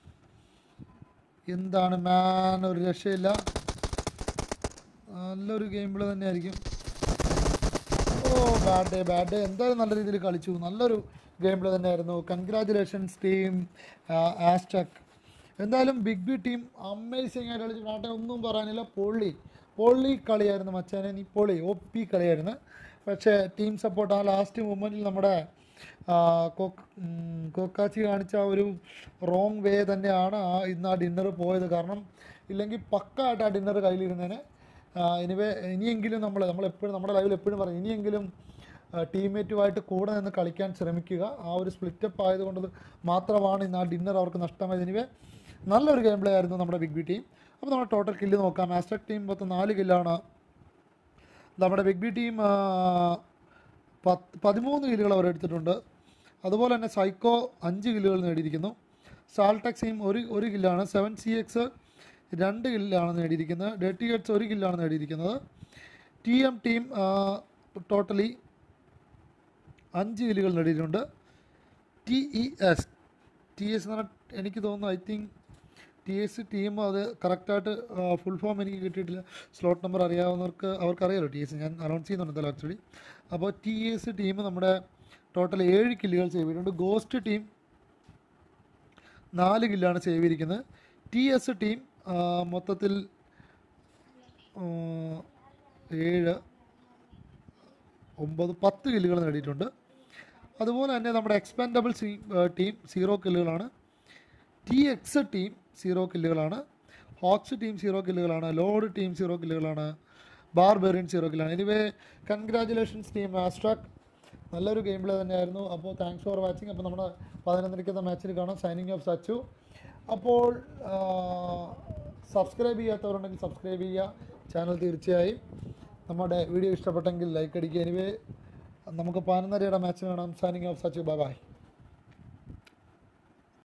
A: എന്താണ് മാൻ ഒരു രക്ഷയില്ല നല്ലൊരു ഗെയിം പ്ലേ തന്നെയായിരിക്കും ബാഡ് ഡേ ബാഡ് ഡേ എന്തായാലും നല്ല രീതിയിൽ കളിച്ചു നല്ലൊരു ഗെയിം പ്ലേ തന്നെയായിരുന്നു കൺഗ്രാജുലേഷൻസ് ടീം ആസ്റ്റക് എന്തായാലും ബിഗ് ബി ടീം അമേസിംഗ് ആയിട്ട് കളിച്ചു നാട്ടെ ഒന്നും പറയാനില്ല പൊള്ളി പൊള്ളി കളിയായിരുന്നു മച്ചാനെ നീ പൊളി ഒ പി കളിയായിരുന്നു പക്ഷേ ടീം സപ്പോർട്ട് ആ ലാസ്റ്റ് മൂമെൻറ്റിൽ നമ്മുടെ ആ, കൊക്ക്- ഉം, കൊക്കാച്ചി കാണിച്ച ആ ഒരു റോങ് വേ തന്നെയാണ് ആ ഇന്ന് ആ ഡിന്നർ പോയത് കാരണം ഇല്ലെങ്കിൽ പക്കായിട്ട് ആ ഡിന്നർ കയ്യിലിരുന്നേനെ എനിവേ ഇനിയെങ്കിലും നമ്മൾ നമ്മളെപ്പോഴും നമ്മുടെ ലൈവിൽ എപ്പോഴും പറയും ഇനിയെങ്കിലും ടീംമേറ്റുമായിട്ട് കൂടെ നിന്ന് കളിക്കാൻ ശ്രമിക്കുക ആ ഒരു സ്പ്ലിറ്റപ്പ് ആയതുകൊണ്ട് മാത്രമാണ് ഇന്ന് ആ ഡിന്നർ അവർക്ക് നഷ്ടമായത് എനിവേ നല്ലൊരു ഗെയിം പ്ലേ ആയിരുന്നു നമ്മുടെ ബിഗ് ബി ടീം അപ്പോൾ നമ്മുടെ ടോട്ടൽ കില്ല് നോക്കാം ആസ്ട്രക് ടീം മൊത്തം നാല് കില്ലാണ് നമ്മുടെ ബിഗ് ബി ടീം ആ, പത്ത് പതിമൂന്ന് കില്ലുകൾ അവർ എടുത്തിട്ടുണ്ട് അതുപോലെ തന്നെ സൈക്കോ അഞ്ച് കില്ലുകൾ നേടിയിരിക്കുന്നു സാൾടെക്സിയും ഒരു ഒരു കില്ലാണ് സെവൻ സി എക്സ് രണ്ട് കില്ലാണ് നേടിയിരിക്കുന്നത് ഡെട്ടി ഹെഡ്സ് ഒരു കില്ലാണ് നേടിയിരിക്കുന്നത് ടി എം ടീം ടോട്ടലി അഞ്ച് കില്ലുകൾ നേടിയിട്ടുണ്ട് T E S T S എന്ന് പറഞ്ഞാൽ എനിക്ക് തോന്നുന്നു I think T S team അത് കറക്റ്റായിട്ട് ഫുൾ ഫോം എനിക്ക് കിട്ടിയിട്ടില്ല സ്ലോട്ട് നമ്പർ അറിയാവുന്നവർക്ക് അവർക്കറിയാലോ ടി എസ് ഞാൻ അനൗൺസ് ചെയ്യുന്നുണ്ടല്ലോ ആക്ച്വലി അപ്പോൾ ടി എസ് ടീം നമ്മുടെ ടോട്ടൽ ഏഴ് കില്ലുകൾ സേവ് ചെയ്തിട്ടുണ്ട് ഗോസ്റ്റ് ടീം നാല് കില്ലാണ് സേവ് ചെയ്തിരിക്കുന്നത് ടി എസ് ടീം മൊത്തത്തിൽ ആ, ഏഴ് ഒമ്പത് പത്ത് കില്ലുകൾ നേടിയിട്ടുണ്ട് അതുപോലെ തന്നെ നമ്മുടെ എക്സ്പാൻഡബിൾ ടീം സീറോ കില്ലുകളാണ് ടി എക്സ് ടീം സീറോ കില്ലുകളാണ് ഹോക്സ് ടീം സീറോ കില്ലുകളാണ് ലോഡ് ടീം സീറോ കില്ലുകളാണ് ബാർബെറിയൻ സീറോ കില്ലാണ് എനിവേ കൺഗ്രാജുലേഷൻസ് ടീം ആസ്ട്രാക്ക് നല്ലൊരു ഗെയിം പ്ലേ തന്നെയായിരുന്നു അപ്പോൾ താങ്ക്സ് ഫോർ വാച്ചിങ് അപ്പോൾ നമ്മുടെ പതിനൊന്നരയ്ക്കത്തെ മാച്ചിൽ കാണാം സൈനിങ് ഓഫ് സച്ചു അപ്പോൾ സബ്സ്ക്രൈബ് ചെയ്യാത്തവരുണ്ടെങ്കിൽ സബ്സ്ക്രൈബ് ചെയ്യുക ചാനൽ തീർച്ചയായും നമ്മുടെ വീഡിയോ ഇഷ്ടപ്പെട്ടെങ്കിൽ ലൈക്ക് അടിക്കുക എനിവേ നമുക്ക് പതിനൊന്നരയുടെ മാച്ച് കാണാം signing off Sachu bye by